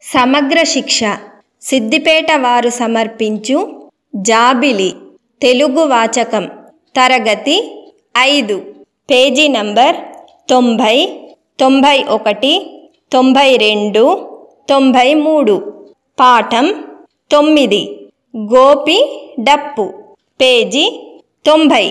సమగ్ర శిక్ష సిద్దిపేట వారు సమర్పించు జాబిలి తెలుగు వాచకం తరగతి ఐదు పేజీ నంబర్ తొంభై తొంభై ఒకటి తొంభై రెండు తొంభై మూడు పాఠం తొమ్మిది గోపి డప్పు పేజీ తొంభై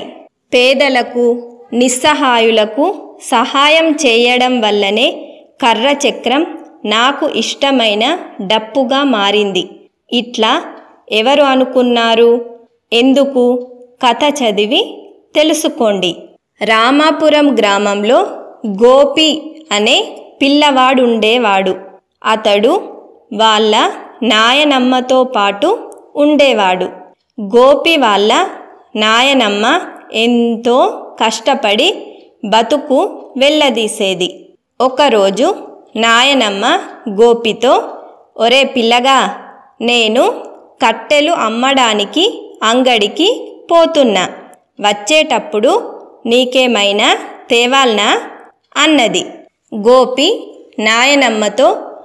పేదలకు నిస్సహాయులకు సహాయం చేయడం వల్లనే కర్ర చక్రం నాకు ఇష్టమైన డప్పుగా మారింది ఇట్లా ఎవరు అనుకున్నారు ఎందుకు కథ చదివి తెలుసుకోండి రామాపురం గ్రామంలో గోపి అనే పిల్లవాడుండేవాడు అతడు వాళ్ళ నాయనమ్మతో పాటు ఉండేవాడు గోపి వాళ్ళ నాయనమ్మ ఎంతో కష్టపడి బతుకు వెళ్ళదీసేది ఒకరోజు నాయనమ్మ గోపితో ఒరే పిల్లగా నేను కట్టెలు అమ్మడానికి అంగడికి పోతున్నా వచ్చేటప్పుడు నీకేమైనా తేవాల్నా అన్నది గోపి నాయనమ్మతో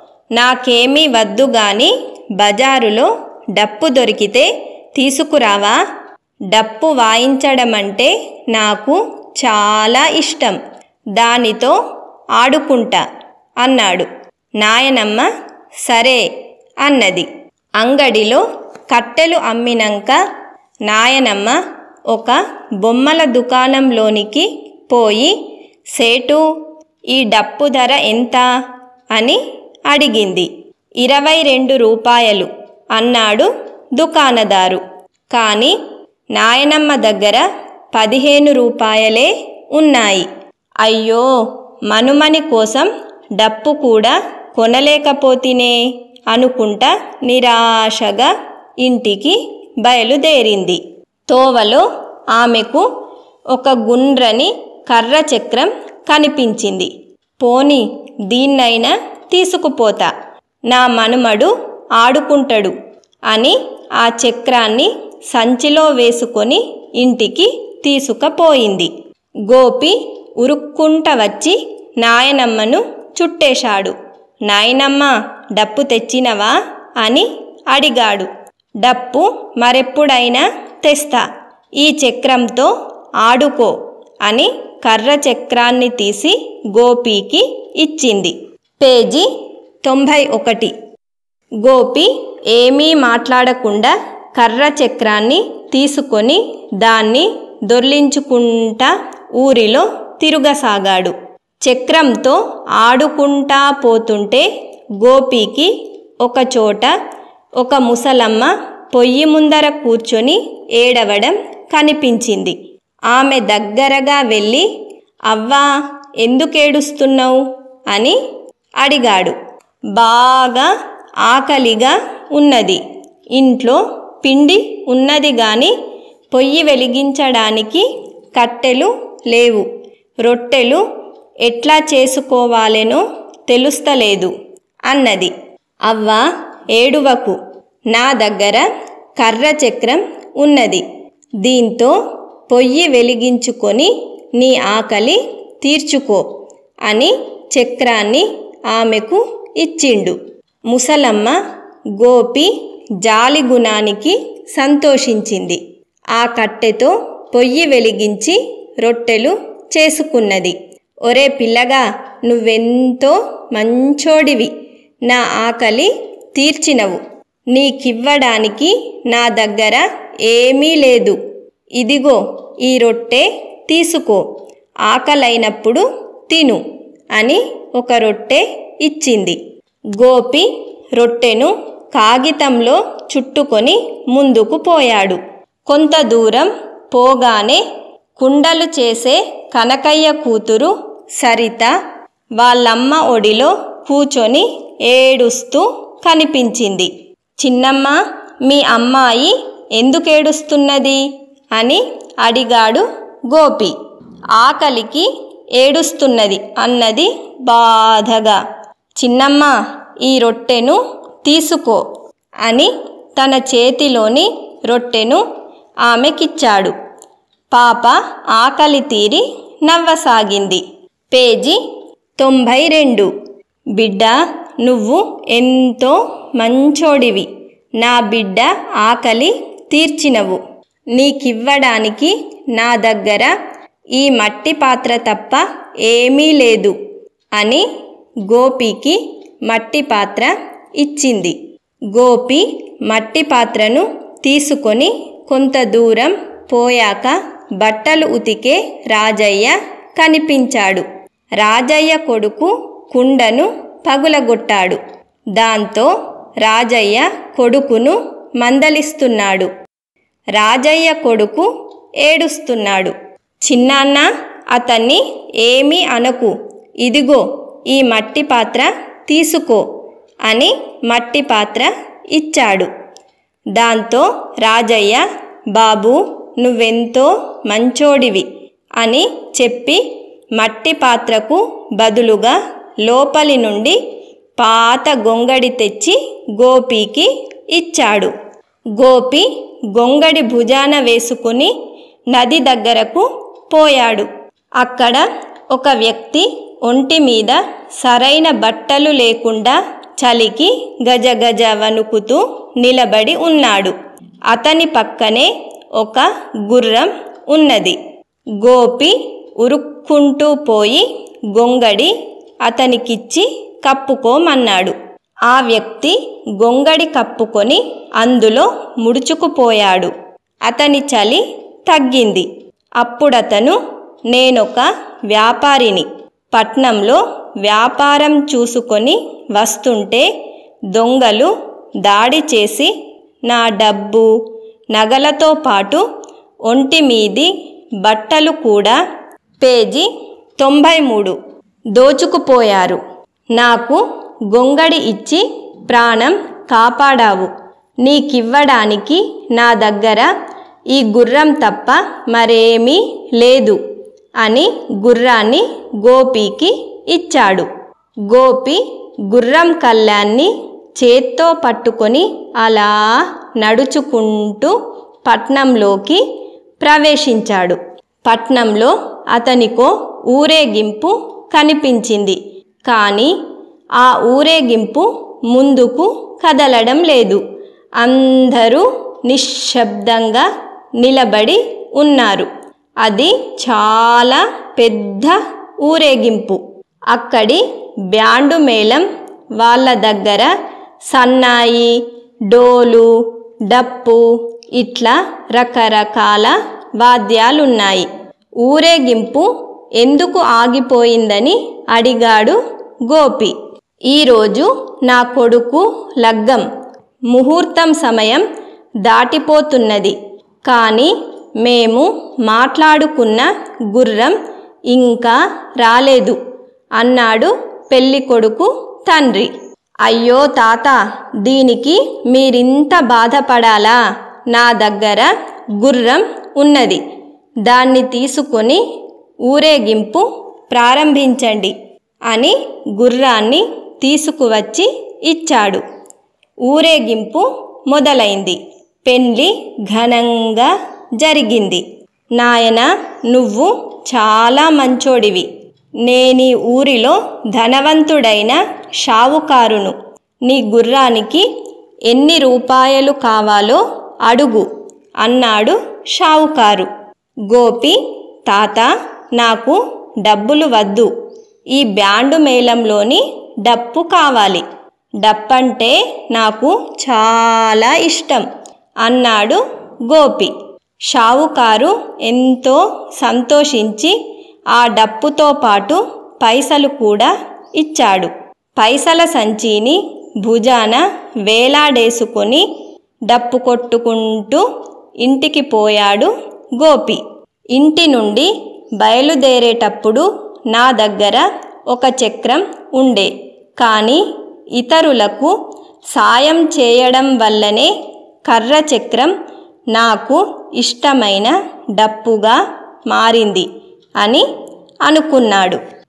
నాకేమీ వద్దు గాని బజారులో డప్పు దొరికితే తీసుకురావా డప్పు వాయించడమంటే నాకు చాలా ఇష్టం దానితో ఆడుకుంటా అన్నాడు నాయనమ్మ సరే అన్నది అంగడిలో కట్టెలు అమ్మినంక నాయనమ్మ ఒక బొమ్మల దుకాణంలోనికి పోయి సేటు ఈ డప్పు ధర ఎంత అని అడిగింది ఇరవై రెండు రూపాయలు అన్నాడు దుకాణదారు కానీ నాయనమ్మ దగ్గర పదిహేను రూపాయలే ఉన్నాయి అయ్యో మనుమని కోసం డప్పు కూడా కొనలేకపోతినే అనుకుంటా నిరాశగా ఇంటికి బయలుదేరింది తోవలో ఆమెకు ఒక గుండ్రని కర్ర చక్రం కనిపించింది పోని దీన్నైనా తీసుకుపోతా నా మనుమడు ఆడుకుంటాడు అని ఆ చక్రాన్ని సంచిలో వేసుకొని ఇంటికి తీసుకుపోయింది గోపి ఉరుక్కుంట వచ్చి నాయనమ్మను చుట్టేశాడు నాయనమ్మ డప్పు తెచ్చినవా అని అడిగాడు డప్పు మరెప్పుడైనా తెస్తా ఈ చక్రంతో ఆడుకో అని కర్ర చక్రాన్ని తీసి గోపీకి ఇచ్చింది పేజీ తొంభై ఒకటి గోపి ఏమీ మాట్లాడకుండా కర్ర చక్రాన్ని తీసుకొని దాన్ని దొర్లించుకుంటా ఊరిలో తిరుగసాగాడు చక్రంతో ఆడుకుంటా పోతుంటే గోపీకి ఒకచోట ఒక ముసలమ్మ పొయ్యి ముందర కూర్చొని ఏడవడం కనిపించింది ఆమె దగ్గరగా వెళ్ళి అవ్వా ఎందుకేడుస్తున్నావు అని అడిగాడు బాగా ఆకలిగా ఉన్నది ఇంట్లో పిండి ఉన్నది గాని పొయ్యి వెలిగించడానికి కట్టెలు లేవు రొట్టెలు ఎట్లా చేసుకోవాలెనో తెలుస్తలేదు అన్నది అవ్వ ఏడువకు నా దగ్గర కర్ర చక్రం ఉన్నది దీంతో పొయ్యి వెలిగించుకొని నీ ఆకలి తీర్చుకో అని చక్రాన్ని ఆమెకు ఇచ్చిండు ముసలమ్మ గోపి జాలి గుణానికి సంతోషించింది ఆ కట్టెతో పొయ్యి వెలిగించి రొట్టెలు చేసుకున్నది ఒరే పిల్లగా నువ్వెంతో మంచోడివి నా ఆకలి తీర్చినవు నీకివ్వడానికి నా దగ్గర ఏమీ లేదు ఇదిగో ఈ రొట్టె తీసుకో ఆకలైనప్పుడు తిను అని ఒక రొట్టె ఇచ్చింది గోపి రొట్టెను కాగితంలో చుట్టుకొని ముందుకు పోయాడు కొంత దూరం పోగానే కుండలు చేసే కనకయ్య కూతురు సరిత వాళ్ళమ్మ ఒడిలో కూచొని ఏడుస్తూ కనిపించింది చిన్నమ్మ మీ అమ్మాయి ఎందుకేడుస్తున్నది అని అడిగాడు గోపి ఆకలికి ఏడుస్తున్నది అన్నది బాధగా చిన్నమ్మ ఈ రొట్టెను తీసుకో అని తన చేతిలోని రొట్టెను ఆమెకిచ్చాడు పాప ఆకలి తీరి నవ్వసాగింది పేజీ తొంభై రెండు బిడ్డ నువ్వు ఎంతో మంచోడివి నా బిడ్డ ఆకలి తీర్చినవు నీకివ్వడానికి నా దగ్గర ఈ మట్టి పాత్ర తప్ప ఏమీ లేదు అని గోపికి మట్టి పాత్ర ఇచ్చింది గోపి మట్టి పాత్రను తీసుకొని కొంత దూరం పోయాక బట్టలు ఉతికే రాజయ్య కనిపించాడు రాజయ్య కొడుకు కుండను పగులగొట్టాడు దాంతో రాజయ్య కొడుకును మందలిస్తున్నాడు రాజయ్య కొడుకు ఏడుస్తున్నాడు చిన్నాన్న అతన్ని ఏమీ అనకు ఇదిగో ఈ మట్టి పాత్ర తీసుకో అని మట్టి పాత్ర ఇచ్చాడు దాంతో రాజయ్య బాబు నువ్వెంతో మంచోడివి అని చెప్పి మట్టి పాత్రకు బదులుగా లోపలి నుండి పాత గొంగడి తెచ్చి గోపికి ఇచ్చాడు గోపి గొంగడి భుజాన వేసుకుని నది దగ్గరకు పోయాడు అక్కడ ఒక వ్యక్తి ఒంటి మీద సరైన బట్టలు లేకుండా చలికి గజగజ వణుకుతూ నిలబడి ఉన్నాడు అతని పక్కనే ఒక గుర్రం ఉన్నది గోపి ఉరుక్కుంటూ పోయి గొంగడి అతనికిచ్చి కప్పుకోమన్నాడు ఆ వ్యక్తి గొంగడి కప్పుకొని అందులో ముడుచుకుపోయాడు అతని చలి తగ్గింది అప్పుడతను నేనొక వ్యాపారిని పట్నంలో వ్యాపారం చూసుకొని వస్తుంటే దొంగలు దాడి చేసి నా డబ్బు నగలతో పాటు ఒంటి మీది బట్టలు కూడా పేజీ తొంభై మూడు దోచుకుపోయారు నాకు గొంగడి ఇచ్చి ప్రాణం కాపాడావు నీకివ్వడానికి నా దగ్గర ఈ గుర్రం తప్ప మరేమీ లేదు అని గుర్రాన్ని గోపికి ఇచ్చాడు గోపి గుర్రం కళ్ళాన్ని చేత్తో పట్టుకొని అలా నడుచుకుంటూ పట్నంలోకి ప్రవేశించాడు పట్నంలో అతనికో ఊరేగింపు కనిపించింది కానీ ఆ ఊరేగింపు ముందుకు కదలడం లేదు అందరూ నిశ్శబ్దంగా నిలబడి ఉన్నారు అది చాలా పెద్ద ఊరేగింపు అక్కడి బ్యాండు మేళం వాళ్ళ దగ్గర సన్నాయి డోలు డప్పు ఇట్లా రకరకాల వాద్యాలున్నాయి ఊరేగింపు ఎందుకు ఆగిపోయిందని అడిగాడు గోపి ఈరోజు నా కొడుకు లగ్గం ముహూర్తం సమయం దాటిపోతున్నది కానీ మేము మాట్లాడుకున్న గుర్రం ఇంకా రాలేదు అన్నాడు పెళ్లి కొడుకు తండ్రి అయ్యో తాత దీనికి మీరింత బాధపడాలా నా దగ్గర గుర్రం ఉన్నది దాన్ని తీసుకొని ఊరేగింపు ప్రారంభించండి అని గుర్రాన్ని తీసుకువచ్చి ఇచ్చాడు ఊరేగింపు మొదలైంది పెండ్లి ఘనంగా జరిగింది నాయన నువ్వు చాలా మంచోడివి నేనీ ఊరిలో ధనవంతుడైన షావుకారును నీ గుర్రానికి ఎన్ని రూపాయలు కావాలో అడుగు అన్నాడు షావుకారు గోపి తాత నాకు డబ్బులు వద్దు ఈ బ్యాండు మేళంలోని డప్పు కావాలి డప్పంటే నాకు చాలా ఇష్టం అన్నాడు గోపి షావుకారు ఎంతో సంతోషించి ఆ డప్పుతో పాటు పైసలు కూడా ఇచ్చాడు పైసల సంచిని భుజాన వేలాడేసుకొని డప్పు కొట్టుకుంటూ ఇంటికి పోయాడు గోపి ఇంటి నుండి బయలుదేరేటప్పుడు నా దగ్గర ఒక చక్రం ఉండే కానీ ఇతరులకు సాయం చేయడం వల్లనే కర్ర చక్రం నాకు ఇష్టమైన డప్పుగా మారింది అని అనుకున్నాడు